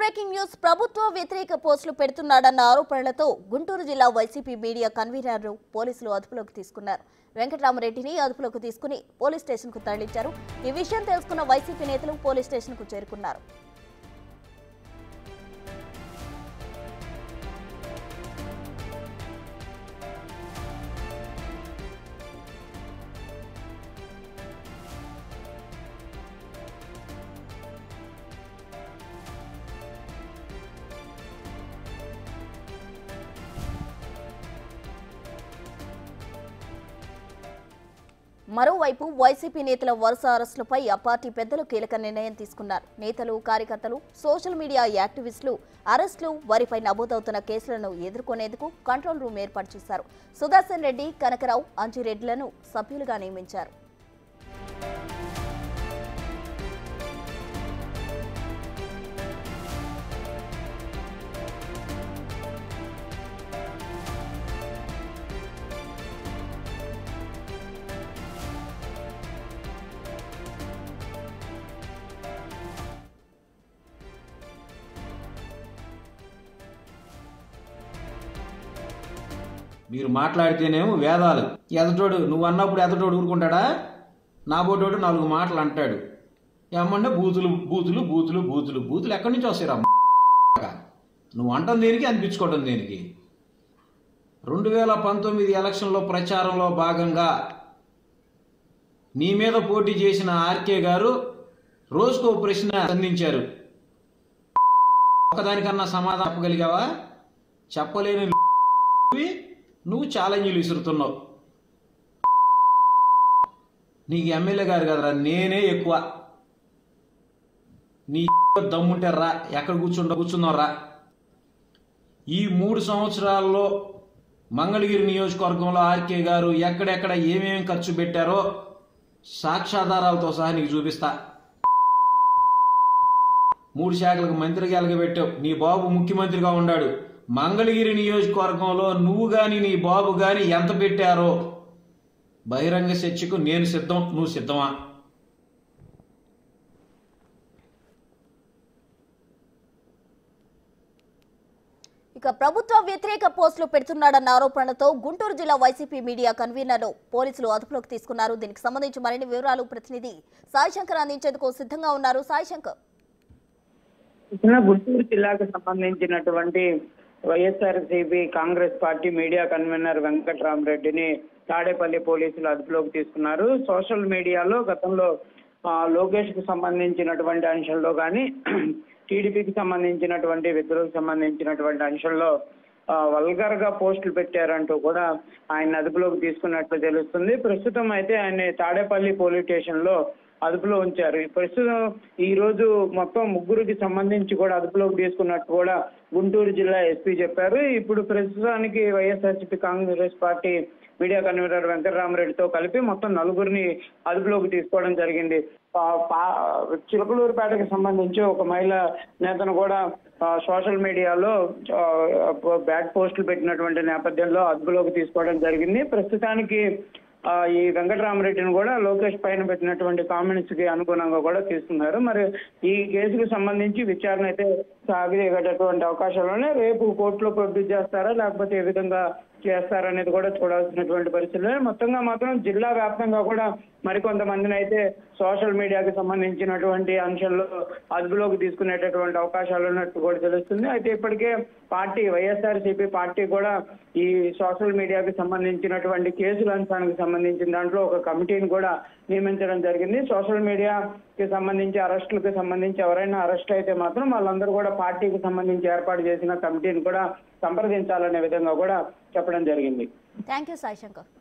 breaking news ప్రభుత్వ వ్యతిరేక పోస్టులు పెడుతున్నాడన్న ఆరోపణలతో గుంటూరు జిల్లా వైసీపీ మీడియా కన్వీనర్ను పోలీసులు అదుపులోకి తీసుకున్నారు వెంకటరామరెడ్డిని అదుపులోకి తీసుకుని పోలీస్ స్టేషన్కు తరలించారు ఈ విషయం తెలుసుకున్న వైసీపీ నేతలు పోలీస్ స్టేషన్కు చేరుకున్నారు మరోవైపు వైసీపీ నేతల వరుస అరెస్టులపై ఆ పార్టీ పెద్దలు కీలక నిర్ణయం తీసుకున్నారు నేతలు కార్యకర్తలు సోషల్ మీడియా యాక్టివిస్టులు అరెస్టులు వారిపై నమోదవుతున్న కేసులను ఎదుర్కొనేందుకు కంట్రోల్ రూమ్ ఏర్పాటు చేశారు సుదర్శన్ రెడ్డి కనకరావు అంజిరెడ్డిలను సభ్యులుగా నియమించారు మీరు మాట్లాడితేనేమో వేదాలు ఎదటోడు నువ్వు అన్నప్పుడు ఎదటోడు ఊరుకుంటాడా నా బోటోడు నాలుగు మాటలు అంటాడు ఏమన్నా బూతులు బూతులు బూతులు బూతులు బూతులు ఎక్కడి నుంచి వస్తాయి రా నువ్వు అంటం దేనికి అనిపించుకోవటం దేనికి రెండు వేల పంతొమ్మిది ఎలక్షన్లో ప్రచారంలో భాగంగా నీ మీద పోటీ చేసిన ఆర్కే గారు రోజుకో ప్రశ్న సంధించారు ఒకదానికన్నా సమాధానం చెప్పగలిగావా చెప్పలేని నువ్వు ఛాలెంజ్లు విసురుతున్నావు నీకు ఎమ్మెల్యే గారు కదరా నేనే ఎక్కువ నీ దమ్ముంటే రా ఎక్కడ కూర్చుంటా కూర్చున్నావు రా ఈ మూడు సంవత్సరాల్లో మంగళగిరి నియోజకవర్గంలో ఆర్కే గారు ఎక్కడెక్కడ ఏమేమి ఖర్చు పెట్టారో సాక్ష్యాధారాలతో సహా నీకు చూపిస్తా మూడు శాఖలకు మంత్రిగా ఎలగబెట్టావు నీ బాబు ముఖ్యమంత్రిగా ఉన్నాడు మంగళగిరి నియోజకవర్గంలో నువ్వు గాని నీ బాబు గాని ఎంత పెట్టారో బహిరంగ చర్చకు నేను సిద్ధం నువ్వు సిద్ధమా ఇక ప్రభుత్వ వ్యతిరేక పోస్టులు పెడుతున్నాడన్న ఆరోపణలతో గుంటూరు జిల్లా వైసీపీ మీడియా కన్వీనర్ పోలీసులు అదుపులోకి తీసుకున్నారు దీనికి సంబంధించి మరిన్ని వివరాలు ప్రతినిధి సాయి శంకర్ అందించేందుకు సిద్ధంగా ఉన్నారు సాయి శంకర్ ఇచ్చిన గుంటూరు జిల్లాకు సంబంధించినటువంటి YSRCP Congress party media convener వెంకట్రామరెడ్డిని తాడేపల్లి పోలీసులు అదుపులోకి తీసుకున్నారు సోషల్ మీడియాలో గతంలో ఆ, లోకేష్ కు సంబంధించినటువంటి అంశంలో కానీ టీడీపీకి సంబంధించినటువంటి వ్యక్తులకు సంబంధించినటువంటి అంశంలో వల్గర్ గా పోస్టులు పెట్టారంటూ కూడా ఆయన అదుపులోకి తీసుకున్నట్లు తెలుస్తుంది ప్రస్తుతం అయితే ఆయన తాడేపల్లి పోలీస్ స్టేషన్ లో అదుపులో ఉంచారు ప్రస్తుతం ఈ రోజు మొత్తం ముగ్గురికి సంబంధించి కూడా అదుపులోకి తీసుకున్నట్టు కూడా గుంటూరు జిల్లా ఎస్పీ చెప్పారు ఇప్పుడు ప్రస్తుతానికి YSRCP Congress party media convener వెంకటరామరెడ్డితో కలిపి మొత్తం నలుగురిని అదుపులోకి తీసుకోవడం జరిగింది పా- పా- చిలకలూరుపేటకి సంబంధించి ఒక మహిళ నేతను కూడా ఆ, సోషల్ మీడియాలో ఆ, బ్యాడ్ పోస్టులు పెట్టినటువంటి నేపథ్యంలో అదుపులోకి తీసుకోవడం జరిగింది ప్రస్తుతానికి ఆ, ఈ వెంకటరామరెడ్డిని కూడా లోకేష్ పైన పెట్టినటువంటి కామెంట్స్ కి అనుగుణంగా కూడా తీసుకున్నారు మరి ఈ కేసుకు సంబంధించి విచారణ అయితే సాగేటటువంటి అవకాశాలునే రేపు కోర్టులో ప్రొడ్యూస్ చేస్తారా లేకపోతే ఏ విధంగా చేస్తారనేది కూడా చూడాల్సినటువంటి పరిస్థితులు మొత్తంగా మాత్రం జిల్లా వ్యాప్తంగా కూడా మరికొంతమందిని అయితే సోషల్ మీడియాకి సంబంధించినటువంటి అంశంలో అదుపులోకి తీసుకునేటటువంటి అవకాశాలు ఉన్నట్టు కూడా తెలుస్తుంది అయితే ఇప్పటికే పార్టీ వైఎస్ఆర్సీపీ పార్టీ కూడా ఈ సోషల్ మీడియాకి సంబంధించినటువంటి కేసుల అంశానికి సంబంధించిన దాంట్లో ఒక కమిటీని కూడా నియమించడం జరిగింది సోషల్ మీడియాకి సంబంధించి అరెస్టులకు సంబంధించి ఎవరైనా అరెస్ట్ అయితే మాత్రం వాళ్ళందరూ కూడా పార్టీకి సంబంధించి ఏర్పాటు చేసిన కమిటీని కూడా సంప్రదించాలనే విధంగా కూడా చెప్పడం జరిగింది థ్యాంక్ యూ సాయి శంకర్